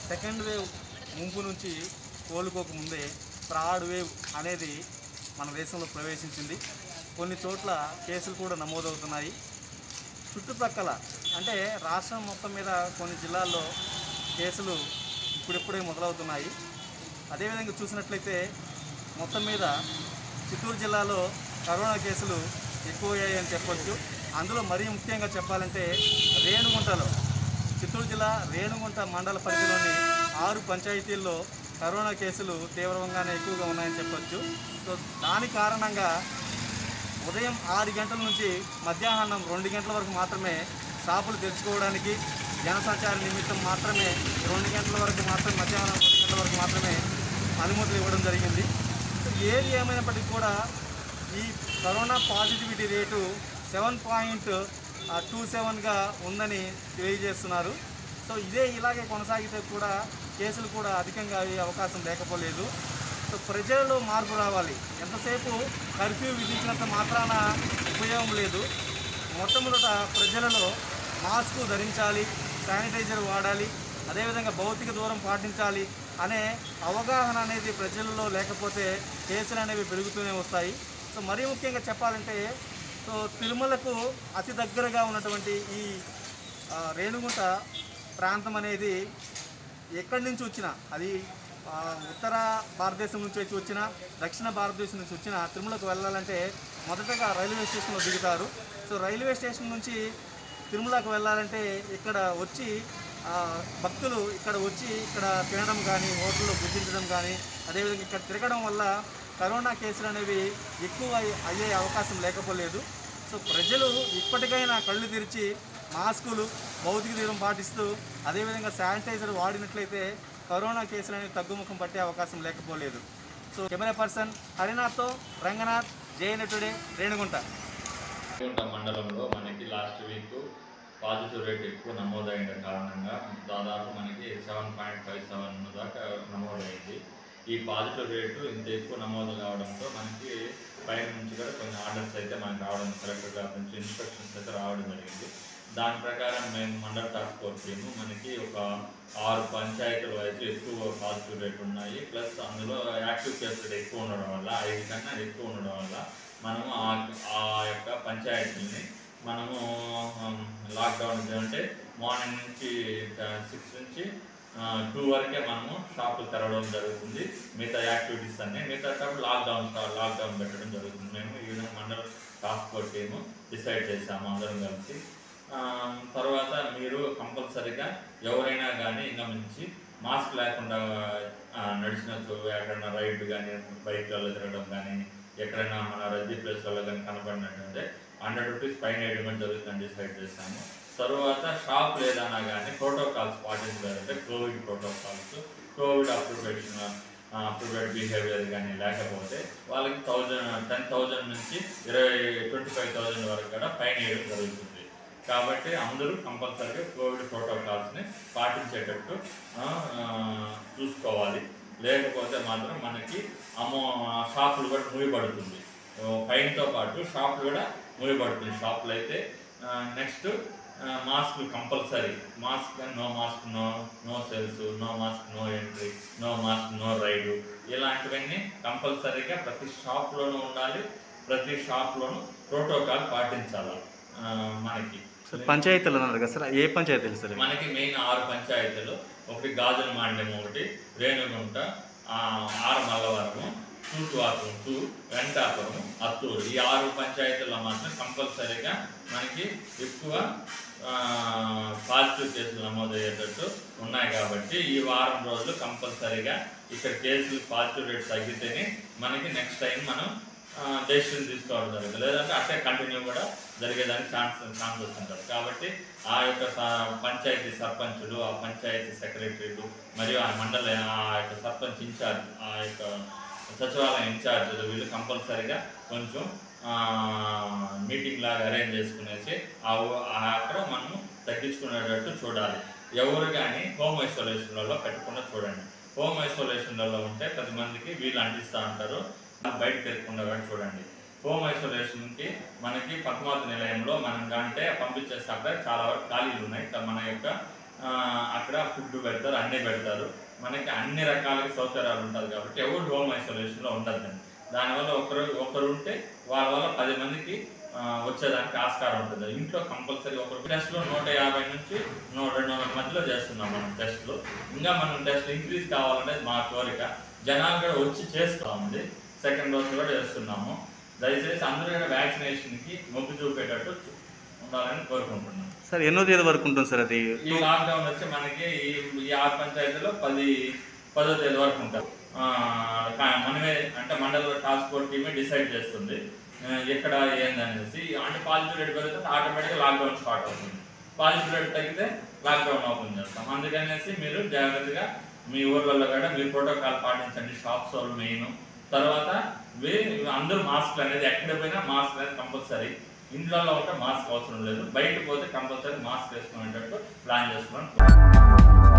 second wave ముంపు నుంచి కోలుకోక ముందే థర్డ్ వేవ్ అనేది మన దేశంలో ప్రవేశించింది కొన్ని చోట్ల కేసులు కూడా నమోదవుతున్నాయి చుట్టుప్రక్కల అంటే రాష్ట్రం మొత్తం మీద కొన్ని జిల్లాల్లో కేసులు ఇప్పుడిప్పుడే మొదలవుతున్నాయి అదేవిధంగా చూసినట్లయితే మొత్తం మీద చిత్తూరు జిల్లాలో కరోనా కేసులు ఎక్కువయ్యాయి అని చెప్పొచ్చు అందులో మరీ ముఖ్యంగా చెప్పాలంటే రేణుగుంటలో చిత్తూరు జిల్లా రేణుగుంట మండల పరిధిలోని ఆరు పంచాయతీల్లో కరోనా కేసులు తీవ్రంగానే ఎక్కువగా ఉన్నాయని చెప్పొచ్చు సో దాని కారణంగా ఉదయం ఆరు గంటల నుంచి మధ్యాహ్నం రెండు గంటల వరకు మాత్రమే షాపులు తెరుచుకోవడానికి జనసంచార నిమిత్తం మాత్రమే రెండు గంటల వరకు మాత్రమే మధ్యాహ్నం రెండు గంటల వరకు మాత్రమే అనుమతులు ఇవ్వడం జరిగింది సో ఏది ఏమైనప్పటికీ కూడా ఈ corona positivity rate seven point two సెవెన్గా ఉందని తెలియజేస్తున్నారు సో ఇదే ఇలాగే కొనసాగితే కూడా కేసులు కూడా అధికంగా అయ్యే అవకాశం లేకపోలేదు సో ప్రజలలో మార్పు రావాలి ఎంతసేపు కర్ఫ్యూ విధించినంత మాత్రాన ఉపయోగం లేదు మొట్టమొదట ప్రజలలో మాస్క్ ధరించాలి శానిటైజర్ వాడాలి అదేవిధంగా భౌతిక దూరం పాటించాలి అనే అవగాహన అనేది ప్రజలలో లేకపోతే కేసులు అనేవి పెరుగుతూనే వస్తాయి సో మరీ ముఖ్యంగా చెప్పాలంటే సో తిరుమలకు అతి దగ్గరగా ఉన్నటువంటి ఈ ఆ, రేణుగుంట ప్రాంతం అనేది ఎక్కడి నుంచి వచ్చినా అది ఆ, ఉత్తర భారతదేశం నుంచి వచ్చి వచ్చిన దక్షిణ భారతదేశం నుంచి వచ్చిన తిరుమలకు వెళ్ళాలంటే మొదటగా రైల్వే స్టేషన్లో దిగుతారు సో రైల్వే స్టేషన్ నుంచి తిరుమలకు వెళ్ళాలంటే ఇక్కడ వచ్చి ఆ, భక్తులు ఇక్కడ వచ్చి ఇక్కడ తినడం కానీ హోటల్లో భుజించడం కానీ అదేవిధంగా ఇక్కడ తిరగడం వల్ల కరోనా కేసులు అనేవి ఎక్కువ అయ్యే- అయ్యే అవకాశం లేకపోలేదు సో ప్రజలు ఇప్పటికైనా కళ్ళు తెరిచి మాస్కులు భౌతిక దూరం పాటిస్తూ అదేవిధంగా శానిటైజర్ వాడినట్లయితే కరోనా కేసులు అనేవి తగ్గుముఖం పట్టే అవకాశం లేకపోలేదు సో కెమెరా పర్సన్ హరినాథ్తో రంగనాథ్ జేఎన్ టుడే రేణుగుంట కుంట మండలంలో మనకి లాస్ట్ వీక్ పాజిటివ్ రేట్ ఎక్కువ నమోదైన కారణంగా దాదాపు మనకి సెవెన్ పాయింట్ ఫైవ్ సెవెన్ దాకా నమోదైంది ఈ పాజిటివ్ రేటు ఇంత ఎక్కువ నమోదు కావడంతో మనకి పైన నుంచి కూడా కొన్ని ఆర్డర్స్ అయితే మనకి రావడం కలెక్టర్ గారి నుంచి ఇన్స్ట్రక్షన్స్ అయితే రావడం జరిగింది దాని ప్రకారం మేము మండల టాస్క్ ఫోర్స్ టీము మనకి ఒక ఆరు పంచాయతీల వైపు ఎక్కువ పాజిటివ్ రేట్ ఉన్నాయి ప్లస్ అందులో యాక్టివ్ కేసులు ఎక్కువ ఉండడం వల్ల ఐదు కన్నా ఎక్కువ ఉండడం వల్ల మనము ఆ ఆ యొక్క పంచాయతీని మనము లాక్డౌన్ అంటే మార్నింగ్ నుంచి సిక్స్ నుంచి టూ వరకే మనము షాపులు తెరవడం జరుగుతుంది మిగతా యాక్టివిటీస్ అన్ని మిగతా షాప్ లాక్డౌన్ లాక్డౌన్ పెట్టడం జరుగుతుంది మేము ఈ విధంగా మండల టాస్క్ ఫోర్స్ టీము డిసైడ్ చేసాము అందరం కలిసి ఆ, తర్వాత మీరు కంపల్సరీగా ఎవరైనా కానీ ఇంకా మంచి మాస్క్ లేకుండా ఆ, నడిచినట్టు ఎక్కడైనా రైడ్ కానీ బైక్లలో తిరగడం కానీ ఎక్కడైనా మన రద్దీ ప్లేస్లలో కానీ కనపడినట్టుంటే హండ్రెడ్ రూపీస్ ఫైన్ వేయడం జరుగుతుందని డిసైడ్ చేశాము తర్వాత షాప్ లేదన్నా కానీ ప్రోటోకాల్స్ పాటించాలంటే covid protocols covid approvation approved behaviour కానీ లేకపోతే వాళ్ళకి థౌజండ్ టెన్ థౌజండ్ నుంచి ఇరవై ట్వంటీ ఫైవ్ థౌజండ్ వరకు కూడా ఫైన్ వేయడం జరుగుతుంది కాబట్టి అందరూ కంపల్సరీగా కోవిడ్ ప్రోటోకాల్స్ని పాటించేటట్టు ఆ, ఆ, చూసుకోవాలి లేకపోతే మాత్రం మనకి అమో షాపులు కూడా మూయబడుతుంది ఫైన్తో పాటు షాపులు కూడా మూయబడుతుంది షాపులు అయితే next mask compulsory mask no mask no no sales no mask no entry no mask no ride ఇలాంటివన్నీ కంపల్సరీగా ప్రతి షాప్లోనూ ఉండాలి ప్రతి షాప్లోనూ ప్రోటోకాల్ పాటించాలి ఆ, మనకి పంచాయతీలు అన్నారు కదా సార్ ఏ పంచాయతీలు సార్ మనకి మెయిన్ ఆరు పంచాయతీలు ఒకటి గాజుల మాండ్యం ఒకటి రేణుగుంట ఆ, ఆరు మల్లవరము తూటువాపురం టూ వెంటాపురం అత్తూరు ఈ ఆరు పంచాయతీల్లో మాత్రం కంపల్సరీగా మనకి ఎక్కువ పాజిటివ్ కేసులు నమోదయ్యేటట్టు ఉన్నాయి కాబట్టి ఈ వారం రోజులు కంపల్సరీగా ఇక్కడ కేసులు పాజిటివ్ రేట్ తగ్గితేనే మనకి నెక్స్ట్ టైం మనం డెసిషన్ తీసుకోవడం జరుగుతుంది లేదంటే అట్టే కంటిన్యూ కూడా జరిగేదానికి ఛాన్స్ ఛాన్సెస్ ఉంటారు కాబట్టి ఆ యొక్క స- పంచాయతీ సర్పంచులు ఆ పంచాయతీ సెక్రటరీలు మరియు ఆ మండల ఆ యొక్క సర్పంచ్ ఇన్ఛార్జ్ ఆ యొక్క సచివాలయం ఇన్ఛార్జీలు వీళ్ళు కంపల్సరీగా కొంచెం మీటింగ్ లాగా అరేంజ్ చేసుకునేసి ఆ ఊ- ఆ అక్కడ మనము తగ్గించుకునేటట్టు చూడాలి ఎవరు కానీ హోమ్ ఐసోలేషన్లలో పెట్టకుండా చూడండి హోమ్ ఐసోలేషన్లలో ఉంటే పది మందికి వీళ్ళు అంటిస్తూ ఉంటారు బయట తిరగకుండా కూడా చూడండి హోమ్ ఐసోలేషన్కి మనకి పద్మావతి నిలయంలో మనం అంటే పంపించేస్తే అక్కడ చాలా వరకు ఖాళీలు ఉన్నాయి క- మన యొక్క ఆ, అక్కడ ఫుడ్ పెడతారు అన్నీ పెడతారు మనకి అన్ని రకాల సౌకర్యాలు ఉంటుంది కాబట్టి ఎవరు హోమ్ ఐసోలేషన్లో ఉండద్దండి దానివల్ల ఒకరు ఒకరు ఉంటే వాళ్ళ వల్ల పది మందికి ఆ, వచ్చేదానికి ఆస్కారం ఉంటుంది ఇంట్లో కంపల్సరీ ఒకరు టెస్ట్లో నూట యాభై నుంచి నూట రెండు వందల మధ్యలో చేస్తున్నాం మనం టెస్ట్లు ఇంకా మనం టెస్ట్ ఇంక్రీజ్ కావాలనేది మా కోరిక జనాలు కూడా వచ్చి చేస్తామండి సెకండ్ డోస్ కూడా చేస్తున్నాము దయచేసి అందరూ కూడా వ్యాక్సినేషన్కి మొగ్గు చూపేటట్టు ఉండాలని కోరుకుంటున్నాం సార్ ఎన్నో తేదీ వరకు ఉంటుంది సార్ అది ఈ లాక్డౌన్ వచ్చి మనకి ఈ ఈ ఆరు పంచాయతీలో పది పదో తేదీ వరకు ఉంటారు ఆ, కా- మనమే అంటే మండల టాస్క్ ఫోర్స్ టీమే డిసైడ్ చేస్తుంది ఆ, ఎక్కడ ఏందనేసి అంటే పాజిటివ్ రేట్ పెరిగితే ఆటోమేటిక్గా లాక్డౌన్ స్టార్ట్ అవుతుంది పాజిటివ్ రేట్ తగ్గితే లాక్డౌన్ ఓపెన్ చేస్తాం అందుకనేసి మీరు జాగ్రత్తగా మీ ఊర్లలో కూడా మీరు ప్రోటోకాల్ పాటించండి షాప్స్ వాళ్ళు మెయిన్ తర్వాత వే- అందరూ మాస్క్ అనేది ఎక్కడ పోయినా మాస్క్ అనేది కంపల్సరీ ఇంట్లో ఉంటే మాస్క్ అవసరం లేదు బయట పోతే కంపల్సరీ మాస్క్ వేసుకునేటట్టు ప్లాన్ చేసుకోవడం